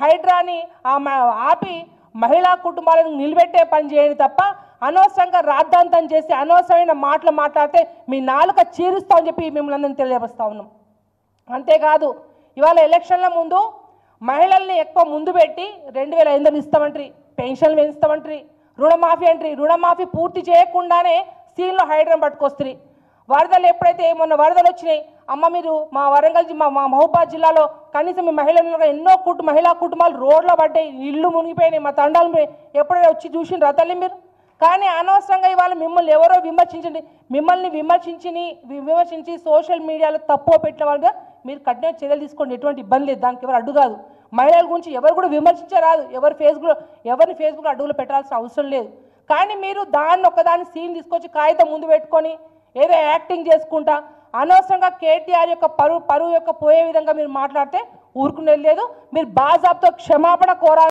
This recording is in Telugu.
హైడ్రాని ఆ మ- ఆపి మహిళా కుటుంబాలను నిలబెట్టే పని చేయండి తప్ప అనవసరంగా రాద్ధాంతం చేసి అనవసరమైన మాటలు మాట్లాడితే మీ నాలుక చీరుస్తామని చెప్పి మిమ్మల్ని అందరినీ తెలియపరుస్తా ఉన్నాం అంతేకాదు ఇవాళ ఎలక్షన్ల ముందు మహిళల్ని ఎక్కువ ముందు పెట్టి రెండు వేల ఐదు వందలు ఇస్తామంటారు పెన్షన్లు పెంచుతామంటారు రుణమాఫీ అంటారు రుణమాఫీ పూర్తి చేయకుండానే సీన్లో హైడ్రాన్ పట్టుకొస్తారు వరదలు ఎప్పుడైతే మొన్న వరదలు వచ్చినాయి అమ్మ మీరు మా వరంగల్ జి- మా మా మహబూబాద్ జిల్లాలో కనీసం మీ మహిళలు ఎన్నో కుటుంబ మహిళా కుటుంబాలు రోడ్లో పడ్డాయి ఇల్లు మునిగిపోయినాయి మా తండాలు మీ- ఎప్పుడైనా వచ్చి చూసిండ్రా తల్లి మీరు కానీ అనవసరంగా ఇవాళ మిమ్మల్ని ఎవరో విమర్శించండి మిమ్మల్ని విమర్శించి విమర్శించి సోషల్ మీడియాలో తప్పు పెట్టిన వాళ్ళగా మీరు కఠిన చర్యలు తీసుకోండి ఎటువంటి ఇబ్బంది లేదు దానికి ఎవరు అడ్డు కాదు మహిళల గురించి ఎవరు కూడా విమర్శించరాదు ఎవరు ఫేస్బుక్ ఎవరిని ఫేస్బుక్ అడ్డుగులు పెట్టాల్సిన అవసరం లేదు కానీ మీరు దాన్ని ఒకదాన్ని సీన్ తీసుకొచ్చి కాగితం ముందు పెట్టుకొని ఏదో యాక్టింగ్ చేసుకుంటా అనవసరంగా కేటీఆర్ యొక్క పరువు పరువు యొక్క పోయే విధంగా మీరు మాట్లాడితే ఊరుకునేది లేదు మీరు బాజాబ్తో క్షమాపణ కోరాలి